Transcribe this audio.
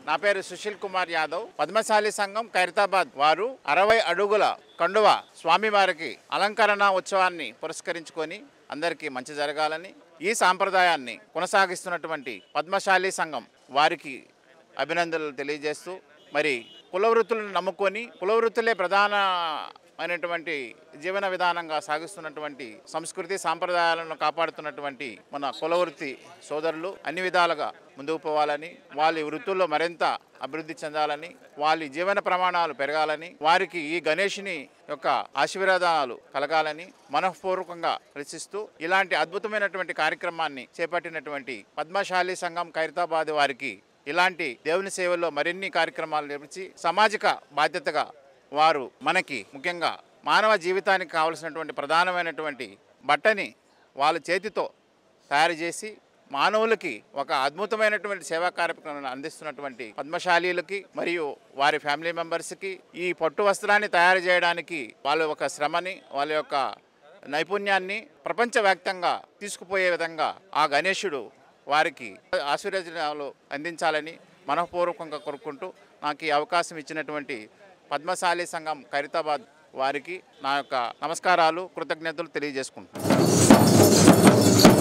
నా పేరు సుశీల్ కుమార్ యాదవ్ పద్మశాలి సంఘం ఖైరతాబాద్ వారు అరవై అడుగుల కండువ స్వామివారికి అలంకరణ ఉత్సవాన్ని పురస్కరించుకొని అందరికీ మంచి జరగాలని ఈ సాంప్రదాయాన్ని కొనసాగిస్తున్నటువంటి పద్మశాలి సంఘం వారికి అభినందనలు తెలియజేస్తూ మరి కుల వృత్తులను నమ్ముకొని కుల వృత్తులే ప్రధానమైనటువంటి జీవన విధానంగా సాగిస్తున్నటువంటి సంస్కృతి సాంప్రదాయాలను కాపాడుతున్నటువంటి మన కుల వృత్తి సోదరులు అన్ని విధాలుగా ముందుకు పోవాలని వాళ్ళ వృత్తుల్లో మరింత అభివృద్ధి చెందాలని వాళ్ళ జీవన ప్రమాణాలు పెరగాలని వారికి ఈ గణేషుని యొక్క ఆశీర్వాదాలు కలగాలని మనఃపూర్వకంగా ప్రశ్నిస్తూ ఇలాంటి అద్భుతమైనటువంటి కార్యక్రమాన్ని చేపట్టినటువంటి పద్మశాలి సంఘం ఖైరతాబాద్ వారికి ఇలాంటి దేవుని సేవల్లో మరిన్ని కార్యక్రమాలు నిర్మించి సామాజిక బాధ్యతగా వారు మనకి ముఖ్యంగా మానవ జీవితానికి కావలసినటువంటి ప్రధానమైనటువంటి బట్టని వాళ్ళ చేతితో తయారు చేసి మానవులకి ఒక అద్భుతమైనటువంటి సేవా కార్యక్రమాన్ని అందిస్తున్నటువంటి పద్మశాలీలకి మరియు వారి ఫ్యామిలీ మెంబర్స్కి ఈ పట్టు వస్త్రాన్ని తయారు చేయడానికి వాళ్ళ యొక్క శ్రమని వాళ్ళ యొక్క నైపుణ్యాన్ని ప్రపంచవ్యాప్తంగా తీసుకుపోయే విధంగా ఆ గణేశుడు వారికి ఆశీర్వచనాలు అందించాలని మనఃపూర్వకంగా కోరుకుంటూ నాకు ఈ అవకాశం ఇచ్చినటువంటి పద్మశాలి సంఘం ఖైరతాబాద్ వారికి నా యొక్క నమస్కారాలు కృతజ్ఞతలు తెలియజేసుకుంటున్నాను